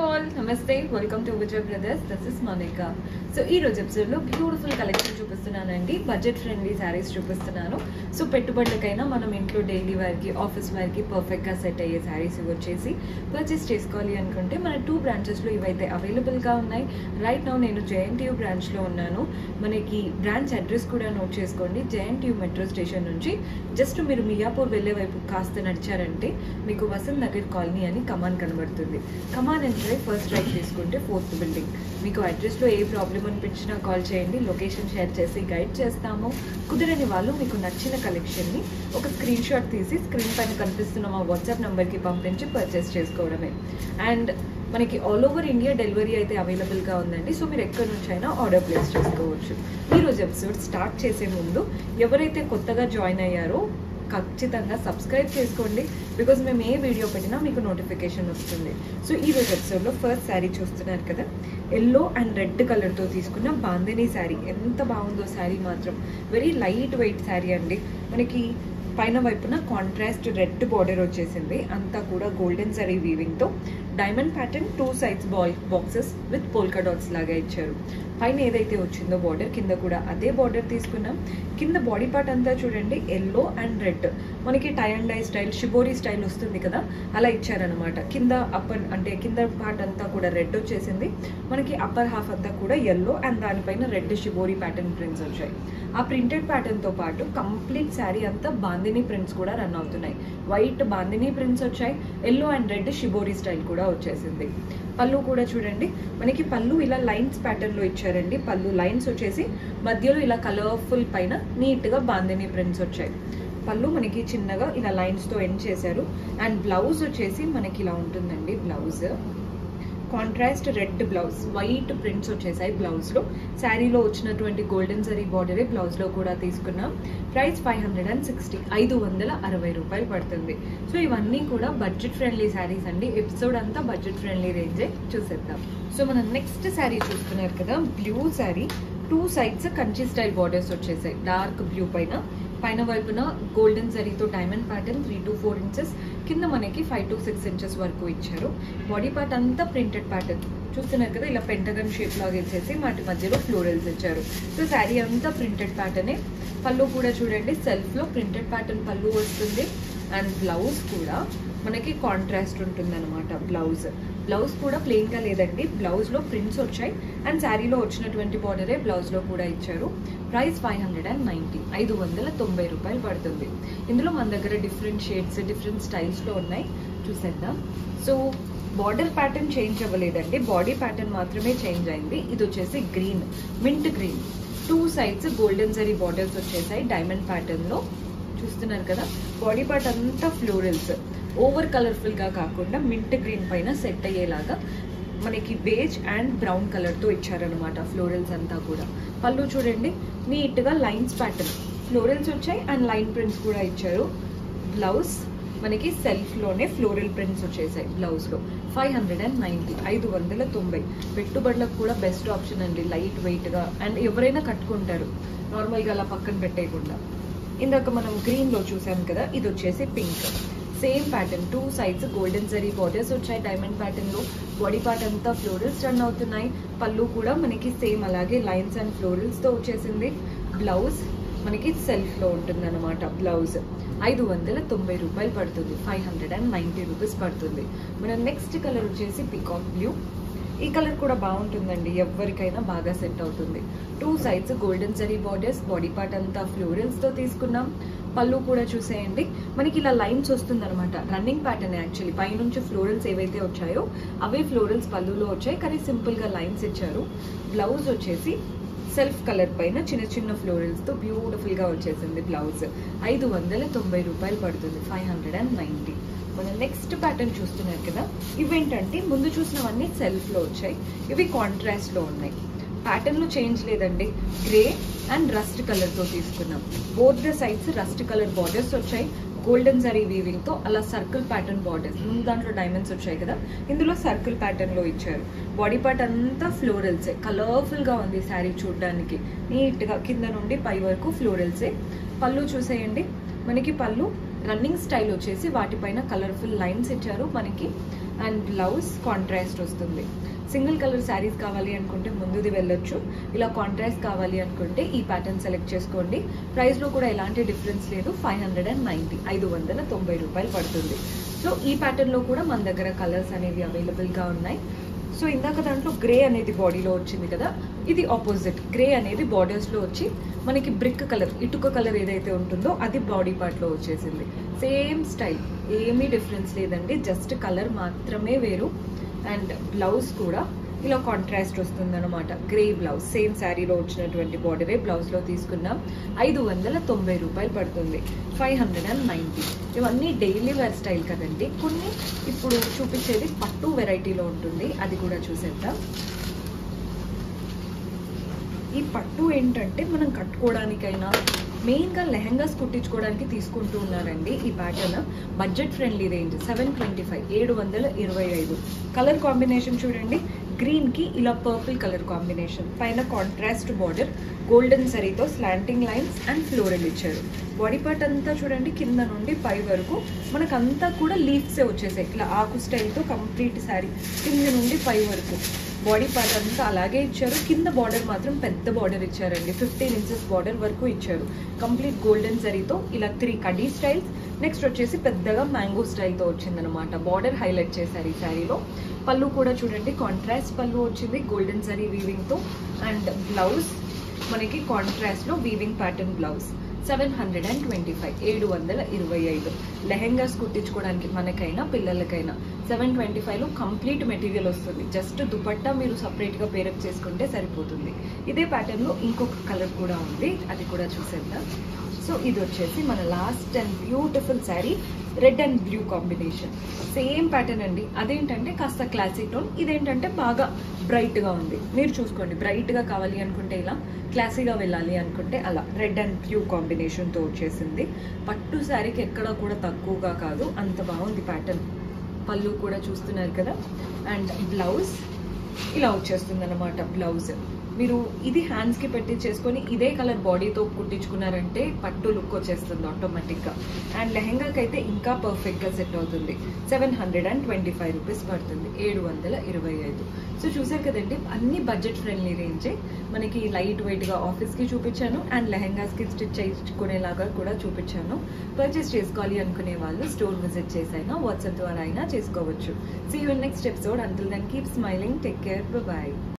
all నమస్తే welcome to Vijay brothers this is Monica so ఈ రోజు ఎపిసోడ్ లో బ్యూటిఫుల్ కలెక్షన్ చూపిస్తున్నానండి బడ్జెట్ ఫ్రెండ్లీ శారీస్ చూపిస్తున్నాను సో పెట్టుబడులకైనా మనం ఇంట్లో డైలీ వేర్ కి ఆఫీస్ వేర్ కి పర్ఫెక్ట్ గా సెట్ అయ్యే శారీస్ ఇవి వచ్చేసి పర్చేస్ చేసుకోవాలి అనుకుంటే మన టూ బ్రాంచెస్ లో ఇవైతే అవైలబుల్ గా ఉన్నాయి రైట్ నౌ నేను జేఎన్టీయూ బ్రాంచ్ లో ఉన్నాను మనకి బ్రాంచ్ అడ్రస్ కూడా నోట్ చేసుకోండి జేఎన్టీయూ మెట్రో స్టేషన్ నుంచి జస్ట్ మీరు మియాపూర్ వెళ్ళే వైపు కాస్త నడిచారంటే మీకు వసంత్ నగర్ కాలనీ అని కమాన్ కనబడుతుంది కమాన్ ఎంటర్ ఫస్ట్ రైట్ తీసుకుంటే ఫోర్త్ బిల్డింగ్ మీకు అడ్రస్లో ఏ ప్రాబ్లం అనిపించినా కాల్ చేయండి లొకేషన్ షేర్ చేసి గైడ్ చేస్తాము కుదరని వాళ్ళు మీకు నచ్చిన కలెక్షన్ని ఒక స్క్రీన్ షాట్ తీసి స్క్రీన్ పైన కనిపిస్తున్న మా వాట్సాప్ నెంబర్కి పంపించి పర్చేస్ చేసుకోవడమే అండ్ మనకి ఆల్ ఓవర్ ఇండియా డెలివరీ అయితే అవైలబుల్గా ఉందండి సో మీరు ఎక్కడి నుంచి అయినా ఆర్డర్ ప్లేస్ చేసుకోవచ్చు ఈరోజు ఎపిసోడ్ స్టార్ట్ చేసే ముందు ఎవరైతే కొత్తగా జాయిన్ అయ్యారో ఖచ్చితంగా సబ్స్క్రైబ్ చేసుకోండి బికాజ్ మేము ఏ వీడియో పెట్టినా మీకు నోటిఫికేషన్ వస్తుంది సో ఈ రోజు ఎపిసోడ్లో ఫస్ట్ శారీ చూస్తున్నారు కదా ఎల్లో అండ్ రెడ్ కలర్తో తీసుకున్న బాందినీ శారీ ఎంత బాగుందో శారీ మాత్రం వెరీ లైట్ వెయిట్ శారీ అండి మనకి పైన వైపున కాంట్రాస్ట్ రెడ్ బార్డర్ వచ్చేసింది అంతా కూడా గోల్డెన్ జరీ వీవింగ్తో diamond pattern two sides ball boxes with polka dots లాగా ఇచ్చారు పైన ఏదైతే వచ్చిందో బార్డర్ కింద కూడా అదే బార్డర్ తీసుకున్నాం కింద బాడీ పార్ట్ అంతా చూడండి ఎల్లో అండ్ రెడ్ మనకి tie and dye style shibori style వస్తుంది కదా అలా ఇచ్చారనమాట కింద అప్పర్ అంటే కింద పార్ట్ అంతా కూడా రెడ్ వచ్చేసింది మనకి అప్పర్ హాఫ్ అంతా కూడా ఎల్లో అండ్ దానిపైన రెడ్ షిబోరీ ప్యాటర్న్ ప్రింట్స్ వచ్చాయి ఆ ప్రింటెడ్ ప్యాటర్న్తో పాటు కంప్లీట్ శారీ అంతా బాందినీ ప్రింట్స్ కూడా రన్ అవుతున్నాయి వైట్ బాందినీ ప్రింట్స్ వచ్చాయి yellow and red shibori style కూడా వచ్చేసింది పళ్ళు కూడా చూడండి మనకి పళ్ళు ఇలా లైన్స్ ప్యాటర్న్లో ఇచ్చారండి పళ్ళు లైన్స్ వచ్చేసి మధ్యలో ఇలా కలర్ఫుల్ పైన నీట్గా బాందినీ ప్రింట్స్ వచ్చాయి పళ్ళు మనకి చిన్నగా ఇలా లైన్స్తో ఎండ్ చేశారు అండ్ బ్లౌజ్ వచ్చేసి మనకి ఇలా ఉంటుందండి blouse contrast red blouse white prints వచ్చేసాయి బ్లౌజ్లో శారీలో వచ్చినటువంటి గోల్డెన్ జరీ బార్డరే బ్లౌజ్లో కూడా తీసుకున్నాం price five hundred and sixty ఐదు వందల అరవై రూపాయలు పడుతుంది సో ఇవన్నీ కూడా బడ్జెట్ ఫ్రెండ్లీ శారీస్ అండి ఎపిసోడ్ అంతా బడ్జెట్ ఫ్రెండ్లీ రేంజే చూసేద్దాం సో మనం నెక్స్ట్ శారీ చూస్తున్నారు కదా blue sari two sides Kanchi style borders వచ్చేసాయి డార్క్ బ్లూ పైన పైన వైపున గోల్డెన్ జరీతో diamond pattern three to four inches కింద మనకి ఫైవ్ టు సిక్స్ ఇంచెస్ వరకు ఇచ్చారు బాడీ పార్ట్ అంతా ప్రింటెడ్ ప్యాటర్న్ చూస్తున్నారు కదా ఇలా పెంటగన్ షేప్ లాగా ఇచ్చేసి వాటి మధ్యలో ఫ్లోరల్స్ ఇచ్చారు సో శారీ అంతా ప్రింటెడ్ ప్యాటర్నే పళ్ళు కూడా చూడండి సెల్ఫ్లో ప్రింటెడ్ ప్యాటర్న్ పళ్ళు వస్తుంది అండ్ బ్లౌజ్ కూడా మనకి కాంట్రాస్ట్ ఉంటుంది అనమాట బ్లౌజ్ బ్లౌజ్ కూడా ప్లెయిన్గా లేదండి బ్లౌజ్లో ప్రింట్స్ వచ్చాయి అండ్ శారీలో వచ్చినటువంటి బార్డరే బ్లౌజ్లో కూడా ఇచ్చారు price five hundred and ninety ఐదు వందల తొంభై రూపాయలు పడుతుంది ఇందులో మన దగ్గర డిఫరెంట్ షేడ్స్ డిఫరెంట్ స్టైల్స్లో ఉన్నాయి చూసేద్దాం సో బార్డర్ ప్యాటర్న్ చేంజ్ అవ్వలేదండి బాడీ ప్యాటర్న్ మాత్రమే చేంజ్ అయింది ఇది వచ్చేసి green mint green two sides golden zari borders వచ్చేసాయి డైమండ్ ప్యాటర్న్లో చూస్తున్నారు కదా బాడీ పార్ట్ అంతా ఫ్లోరల్స్ ఓవర్ కలర్ఫుల్గా కాకుండా మింట్ గ్రీన్ పైన సెట్ అయ్యేలాగా మనకి బేజ్ అండ్ బ్రౌన్ కలర్తో ఇచ్చారనమాట ఫ్లోరల్స్ అంతా కూడా పళ్ళు చూడండి నీట్గా లైన్స్ ప్యాటర్న్ ఫ్లోరల్స్ వచ్చాయి అండ్ లైన్ ప్రింట్స్ కూడా ఇచ్చారు బ్లౌజ్ మనకి సెల్ఫ్లోనే ఫ్లోరల్ ప్రింట్స్ వచ్చేసాయి బ్లౌజ్లో ఫైవ్ హండ్రెడ్ అండ్ నైంటీ ఐదు వందల తొంభై పెట్టుబడులకు కూడా బెస్ట్ ఆప్షన్ అండి లైట్ వెయిట్గా అండ్ ఎవరైనా కట్టుకుంటారు నార్మల్గా అలా పక్కన పెట్టేయకుండా ఇందాక మనం గ్రీన్లో చూసాం కదా ఇది వచ్చేసి pink same pattern two sides golden zari borders వచ్చాయి డైమండ్ ప్యాటర్న్లో బాడీ పార్ట్ అంతా ఫ్లోరల్స్ రన్ అవుతున్నాయి పళ్ళు కూడా మనకి సేమ్ అలాగే లైన్స్ అండ్ ఫ్లోరల్స్తో వచ్చేసింది బ్లౌజ్ మనకి సెల్ఫ్లో ఉంటుంది అనమాట బ్లౌజ్ ఐదు వందల తొంభై రూపాయలు పడుతుంది five hundred and ninety rupees పడుతుంది మన నెక్స్ట్ కలర్ వచ్చేసి పికాక్ బ్లూ ఈ కలర్ కూడా బాగుంటుందండి ఎవరికైనా బాగా సెట్ అవుతుంది two sides golden zari borders body part అంతా ఫ్లోరల్స్తో తీసుకున్నాం పళ్ళు కూడా చూసేయండి మనకి ఇలా లైన్స్ వస్తుంది అనమాట రన్నింగ్ ప్యాటర్న్ యాక్చువల్లీ పైనుంచి ఫ్లోరల్స్ ఏవైతే వచ్చాయో అవే ఫ్లోరల్స్ పళ్ళులో వచ్చాయి కానీ సింపుల్గా లైన్స్ ఇచ్చారు బ్లౌజ్ వచ్చేసి సెల్ఫ్ కలర్ పైన చిన్న చిన్న ఫ్లోరల్స్తో బ్యూటిఫుల్గా వచ్చేసింది బ్లౌజ్ ఐదు వందల తొంభై రూపాయలు పడుతుంది ఫైవ్ హండ్రెడ్ అండ్ నైంటీ మన నెక్స్ట్ ప్యాటర్న్ చూస్తున్నారు కదా ఇవేంటంటే ముందు చూసినవన్నీ సెల్ఫ్లో వచ్చాయి ఇవి కాంట్రాస్ట్లో ఉన్నాయి ప్యాటర్న్లో చేంజ్ లేదండి గ్రే అండ్ రస్ట్ కలర్తో తీసుకున్నాం both the sides rust colour borders వచ్చాయి గోల్డెన్ జరీ వీవింగ్తో అలా సర్కిల్ ప్యాటర్న్ బార్డర్స్ ముందు దాంట్లో డైమండ్స్ వచ్చాయి కదా ఇందులో సర్కిల్ ప్యాటర్న్లో ఇచ్చారు బాడీ పార్ట్ అంతా ఫ్లోరల్సే కలర్ఫుల్గా ఉంది శారీ చూడడానికి నీట్గా కింద నుండి పై వరకు ఫ్లోరల్సే పళ్ళు చూసేయండి మనకి పళ్ళు రన్నింగ్ స్టైల్ వచ్చేసి వాటిపైన కలర్ఫుల్ లైన్స్ ఇచ్చారు మనకి అండ్ బ్లౌజ్ కాంట్రాస్ట్ వస్తుంది సింగిల్ కలర్ శారీస్ కావాలి అనుకుంటే ముందుది వెళ్ళొచ్చు ఇలా కాంట్రాస్ట్ కావాలి అనుకుంటే ఈ ప్యాటర్న్ సెలెక్ట్ చేసుకోండి ప్రైస్లో కూడా ఎలాంటి డిఫరెన్స్ లేదు ఫైవ్ హండ్రెడ్ అండ్ నైంటీ ఐదు వందల తొంభై రూపాయలు పడుతుంది సో ఈ ప్యాటర్న్లో కూడా మన దగ్గర కలర్స్ అనేవి అవైలబుల్గా ఉన్నాయి సో ఇందాక దాంట్లో గ్రే అనేది బాడీలో వచ్చింది కదా ఇది ఆపోజిట్ గ్రే అనేది బార్డర్స్లో వచ్చి మనకి బ్రిక్ కలర్ ఇటుక కలర్ ఏదైతే ఉంటుందో అది బాడీ పార్ట్లో వచ్చేసింది సేమ్ స్టైల్ ఏమీ డిఫరెన్స్ లేదండి జస్ట్ కలర్ మాత్రమే వేరు అండ్ బ్లౌజ్ కూడా ఇలా కాంట్రాస్ట్ వస్తుంది అనమాట గ్రే బ్లౌజ్ సేమ్ శారీలో వచ్చినటువంటి బార్డరే బ్లౌజ్లో తీసుకున్నాం ఐదు వందల తొంభై రూపాయలు పడుతుంది ఫైవ్ హండ్రెడ్ అండ్ నైంటీ ఇవన్నీ డైలీ వేర్ స్టైల్ కదండి కొన్ని ఇప్పుడు చూపించేది పట్టు వెరైటీలో ఉంటుంది అది కూడా చూసేద్దాం ఈ పట్టు ఏంటంటే మనం కట్టుకోవడానికైనా మెయిన్గా లెహంగాస్ కుట్టించుకోవడానికి తీసుకుంటూ ఉన్నారండి ఈ pattern budget friendly range seven twenty five ఏడు వందల ఇరవై ఐదు కలర్ కాంబినేషన్ చూడండి గ్రీన్కి ఇలా పర్పుల్ కలర్ కాంబినేషన్ పైన కాంట్రాస్ట్ బార్డర్ గోల్డెన్ సరీతో స్లాంటింగ్ లైన్స్ అండ్ ఫ్లోరల్ ఇచ్చారు బాడీ పార్ట్ అంతా చూడండి కింద నుండి పై వరకు మనకంతా కూడా లీవ్సే వచ్చేసాయి ఇట్లా ఆకు స్టైల్తో కంప్లీట్ శారీ కింద నుండి పై వరకు బాడీ పార్ట్ అంతా అలాగే ఇచ్చారు కింద బార్డర్ మాత్రం పెద్ద బార్డర్ ఇచ్చారండి ఫిఫ్టీన్ ఇంచెస్ బార్డర్ వరకు ఇచ్చారు కంప్లీట్ గోల్డెన్ జరీతో ఇలా త్రీ కడీ స్టైల్స్ నెక్స్ట్ వచ్చేసి పెద్దగా మ్యాంగో స్టైల్తో వచ్చిందనమాట బార్డర్ హైలైట్ చేశారు ఈ శారీలో పళ్ళు కూడా చూడండి కాంట్రాస్ట్ పళ్ళు వచ్చింది గోల్డెన్ జరీ వీవింగ్తో అండ్ బ్లౌజ్ మనకి కాంట్రాస్ట్లో weaving pattern blouse seven hundred and twenty five ఏడు వందల ఇరవై ఐదు లెహెంగాస్ కుట్టించుకోవడానికి మనకైనా పిల్లలకైనా సెవెన్ ట్వంటీ ఫైవ్లో కంప్లీట్ మెటీరియల్ వస్తుంది జస్ట్ దుపట్టా మీరు సపరేట్గా పేరప్ చేసుకుంటే సరిపోతుంది ఇదే ప్యాటర్న్లో ఇంకొక కలర్ కూడా ఉంది అది కూడా చూసేద్దాం సో ఇది వచ్చేసి మన last and beautiful sari red and blue combination same pattern అండి అదేంటంటే కాస్త క్లాసిక్ టోన్ ఇదేంటంటే బాగా బ్రైట్గా ఉంది మీరు చూసుకోండి బ్రైట్గా కావాలి అనుకుంటే ఇలా క్లాసీగా వెళ్ళాలి అనుకుంటే అలా రెడ్ అండ్ బ్లూ కాంబినేషన్తో వచ్చేసింది పట్టు శారీకి ఎక్కడ కూడా తక్కువగా కాదు అంత బాగుంది ప్యాటర్న్ పళ్ళు కూడా చూస్తున్నారు కదా అండ్ బ్లౌజ్ ఇలా వచ్చేస్తుంది అనమాట బ్లౌజ్ మీరు ఇది హ్యాండ్స్కి పెట్టి చేసుకొని ఇదే కలర్ బాడీతో కుట్టించుకున్నారంటే పట్టు లుక్ వచ్చేస్తుంది ఆటోమేటిక్గా అండ్ లెహెంగాకి అయితే ఇంకా పర్ఫెక్ట్గా సెట్ అవుతుంది seven hundred and twenty five rupees పడుతుంది ఏడు వందల ఇరవై ఐదు సో చూసారు కదండి అన్ని బడ్జెట్ ఫ్రెండ్లీ రేంజే మనకి లైట్ వెయిట్గా ఆఫీస్కి చూపించాను అండ్ లెహెంగాస్కి స్టిచ్ చేసుకునేలాగా కూడా చూపించాను పర్చేస్ చేసుకోవాలి అనుకునే వాళ్ళు స్టోర్ విజిట్ చేసైనా వాట్సాప్ ద్వారా అయినా చేసుకోవచ్చు see you next episode until then keep smiling take care bye